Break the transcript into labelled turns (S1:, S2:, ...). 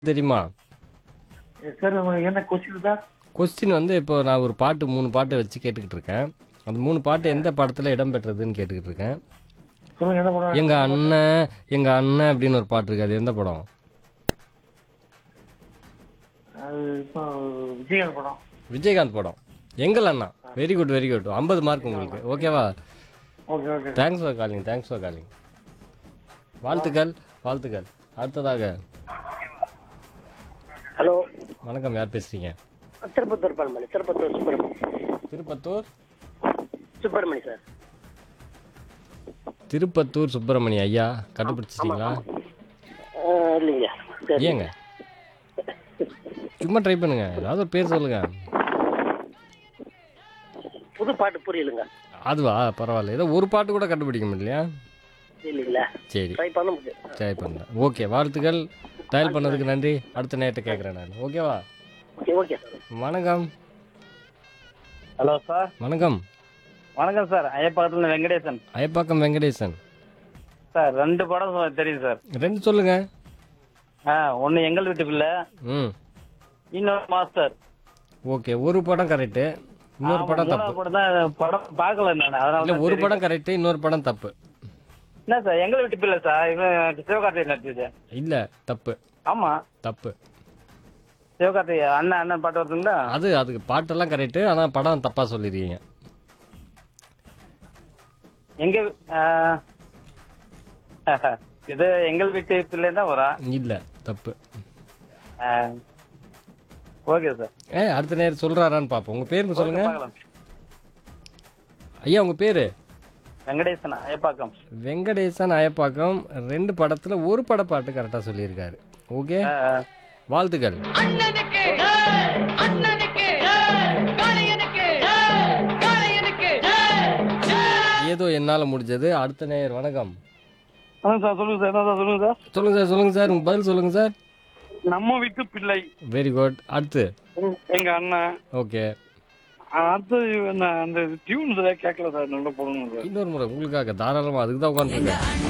S1: தெரியுமா
S2: சார் என்ன question sir
S1: question வந்து இப்போ நான் ஒரு பாட்டு மூணு பாட்டு வச்சு கேட்டுக்கிட்டு இருக்கேன் அந்த மூணு பாட்டு எந்த படத்தில் இடம்பெற்றதுன்னு கேட்டுக்கிட்டு இருக்கேன்
S2: சொல்லுங்க என்ன படம்
S1: எங்க அண்ணன் எங்க அண்ணன் அப்படின்னு ஒரு பாட்டு இருக்கு அது எந்த படம்
S2: அது இப்போ விஜயகாந்த் படம்
S1: விஜயகாந்த் படம் எங்கள் அண்ணா வெரி குட் வெரி குட் ஐம்பது மார்க் உங்களுக்கு ஓகேவா
S2: okay okay
S1: thanks for calling thanks for calling வாழ்த்துக்கள் வாழ்த்துக்கள் அடுத்ததாக
S3: ஹலோ
S1: வணக்கம் யார் பேசுறீங்க
S3: திருப்பத்தூர் பண்பலை திருப்பத்தூர் சுப்பிரமணி
S1: திருப்பத்தூர்
S3: சுப்பிரமணி சார்
S1: திருப்பத்தூர் சுப்பிரமணி ஐயா கண்டுபிடிச்சிட்டீங்களா
S3: ஆ, இல்லைங்க சரி
S1: ஏங்க சும்மா ட்ரை பண்ணுங்க ஏதாவது ஒரு பேர் சொல்லுங்க
S3: புது பாட்டு புரியலுங்க
S1: அதுவா பரவாயில்ல ஏதோ ஒரு பாட்டு கூட கண்டுபிடிக்க முடியலையா
S3: இல்லைங்களா
S1: சரி
S3: ட்ரை பண்ண முடியும்
S1: ட்ரை பண்ணுறேன் ஓகே வாழ்த்துக்கள் டயல் பண்ணதுக்கு நன்றி அடுத்த நேரத்தை கேட்குறேன் நான் ஓகேவா
S3: ஓகே ஓகே சார்
S1: வணக்கம்
S4: ஹலோ சார்
S1: வணக்கம்
S4: வணக்கம் சார் ஐயப்பாக்கத்துல வெங்கடேசன்
S1: அயப்பாக்கம் வெங்கடேசன்
S4: சார் ரெண்டு படம் சொ- தெரியும் சார்
S1: ரெண்டு சொல்லுங்க
S4: ஆ ஒன்று எங்கள் வீட்டு பிள்ளை
S1: ம்
S4: இன்னொரு மாஸ்டர்
S1: ஓகே ஒரு படம் கரெக்டு இன்னொரு
S4: ஆமா,
S1: படம்
S4: மூணாவது
S1: தப்பு
S4: படம் தான் படம் பார்க்கல நான் அதனால
S1: இல்லை
S4: தான்
S1: ஒரு
S4: சரி.
S1: படம் கரெக்டு இன்னொரு படம் தப்பு
S4: என்ன சார் எங்கள் வீட்டு பிள்ளை சார் இவன் சிவகார்த்திகை நடிச்சது
S1: இல்லை தப்பு
S4: ஆமா
S1: தப்பு
S4: சிவகார்த்திகை அண்ணன் அண்ணன் பாட்டு வருதுங்களா
S1: அது அதுக்கு பாட்டெல்லாம் கரெக்டு ஆனால் படம் தப்பாக சொல்லிடுறீங்க
S4: எங்க ஆ, இது எங்கள் வீட்டு பிள்ளை தான் வரும்
S1: இல்லை தப்பு
S4: ஓகே சார்
S1: ஏ அடுத்த நேரம் சொல்கிறாரான்னு பார்ப்போம் உங்கள் பேர் சொல்லுங்க
S4: பார்க்கலாம்
S1: ஐயா உங்கள் பேர்
S4: வெங்கடேசன் ஐயப்பாக்கம்
S1: வெங்கடேசன் அயப்பாக்கம் ரெண்டு படத்தில் ஒரு பட பாட்டு கரெக்டாக சொல்லியிருக்காரு ஓகே
S4: ஆ, ஆ.
S1: வாழ்த்துக்கள்
S5: அண்ணனுக்கு அண்ணனுக்கு காளையனுக்கு காளையனுக்கு
S1: ஏதோ என்னால் முடிஞ்சது அடுத்த நேயர் வணக்கம்
S4: வணக்கம் சார் சொல்லுங்க சார் என்ன சார் சொல்லுங்க சார்
S1: சொல்லுங்க சார் சொல்லுங்க சார் உங்க பதில் சொல்லுங்க சார்
S4: நம்ம வீட்டு பிள்ளை
S1: வெரி குட் அடுத்து
S4: எங்க அண்ணன்
S1: ஓகே
S4: அடுத்து நான் அந்த டியூன்ஸ் கேட்கல சார் நல்லா போடணும் சார்
S1: இன்னொரு முறை உங்களுக்காக தாராளமாக அதுக்கு தான் உட்காந்துருக்கேன்